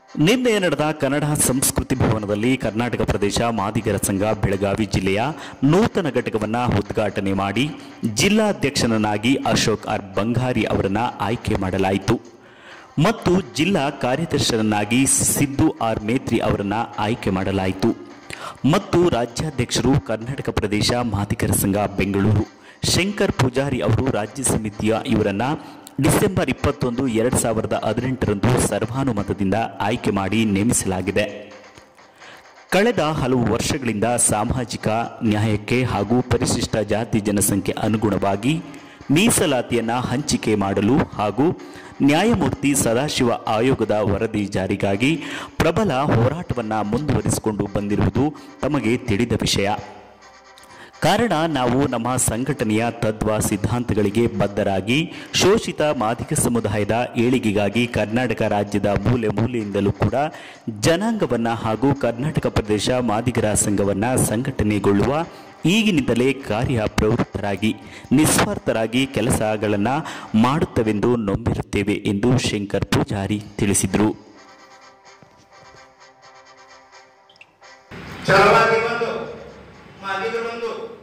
ನಿನ್ನೆ ನಡೆದ ಕನ್ನಡ ಸಂಸ್ಕೃತಿ ಭವನದಲ್ಲಿ ಕರ್ನಾಟಕ ಪ್ರದೇಶ ಮಾದಿಗರ ಸಂಘ ಬೆಳಗಾವಿ ಜಿಲ್ಲೆಯ ನೂತನ ಘಟಕವನ್ನು ಉದ್ಘಾಟನೆ ಮಾಡಿ ಜಿಲ್ಲಾಧ್ಯಕ್ಷನನ್ನಾಗಿ ಅಶೋಕ್ ಆರ್ ಬಂಗಾರಿ ಅವರನ್ನು ಆಯ್ಕೆ ಮಾಡಲಾಯಿತು ಮತ್ತು ಜಿಲ್ಲಾ ಕಾರ್ಯದರ್ಶರನ್ನಾಗಿ ಸಿದ್ದು ಆರ್ ಮೇತ್ರಿ ಅವರನ್ನು ಆಯ್ಕೆ ಮಾಡಲಾಯಿತು ಮತ್ತು ರಾಜ್ಯಾಧ್ಯಕ್ಷರು ಕರ್ನಾಟಕ ಪ್ರದೇಶ ಮಾದಿಗರ ಸಂಘ ಬೆಂಗಳೂರು ಶಂಕರ್ ಪೂಜಾರಿ ಅವರು ರಾಜ್ಯ ಸಮಿತಿಯ ಇವರನ್ನ ಡಿಸೆಂಬರ್ ಇಪ್ಪತ್ತೊಂದು ಎರಡು ಸಾವಿರದ ಹದಿನೆಂಟರಂದು ಸರ್ವಾನುಮತದಿಂದ ಆಯ್ಕೆ ಮಾಡಿ ನೇಮಿಸಲಾಗಿದೆ ಕಳೆದ ಹಲವು ವರ್ಷಗಳಿಂದ ಸಾಮಾಜಿಕ ನ್ಯಾಯಕ್ಕೆ ಹಾಗೂ ಪರಿಶಿಷ್ಟ ಜಾತಿ ಜನಸಂಖ್ಯೆ ಅನುಗುಣವಾಗಿ ಮೀಸಲಾತಿಯನ್ನು ಹಂಚಿಕೆ ಮಾಡಲು ಹಾಗೂ ನ್ಯಾಯಮೂರ್ತಿ ಸದಾಶಿವ ಆಯೋಗದ ವರದಿ ಜಾರಿಗಾಗಿ ಪ್ರಬಲ ಹೋರಾಟವನ್ನು ಮುಂದುವರಿಸಿಕೊಂಡು ಬಂದಿರುವುದು ತಮಗೆ ತಿಳಿದ ವಿಷಯ ಕಾರಣ ನಾವು ನಮ್ಮ ಸಂಘಟನೆಯ ತತ್ವ ಸಿದ್ಧಾಂತಗಳಿಗೆ ಬದ್ಧರಾಗಿ ಶೋಷಿತ ಮಾದಿಗ ಸಮುದಾಯದ ಏಳಿಗೆಗಾಗಿ ಕರ್ನಾಟಕ ರಾಜ್ಯದ ಮೂಲೆ ಮೂಲೆಯಿಂದಲೂ ಕೂಡ ಜನಾಂಗವನ್ನು ಹಾಗೂ ಕರ್ನಾಟಕ ಪ್ರದೇಶ ಮಾದಿಗರ ಸಂಘವನ್ನು ಸಂಘಟನೆಗೊಳ್ಳುವ ಈಗಿನಿಂದಲೇ ಕಾರ್ಯ ಪ್ರವೃತ್ತರಾಗಿ ನಿಸ್ವಾರ್ಥರಾಗಿ ಕೆಲಸಗಳನ್ನು ಮಾಡುತ್ತವೆಂದು ನಂಬಿರುತ್ತೇವೆ ಎಂದು ಶಂಕರ್ ಪೂಜಾರಿ ತಿಳಿಸಿದರು ಛಲವಾಗಿ ಬಂದು ಮಾದಿಗರು ಬಂದು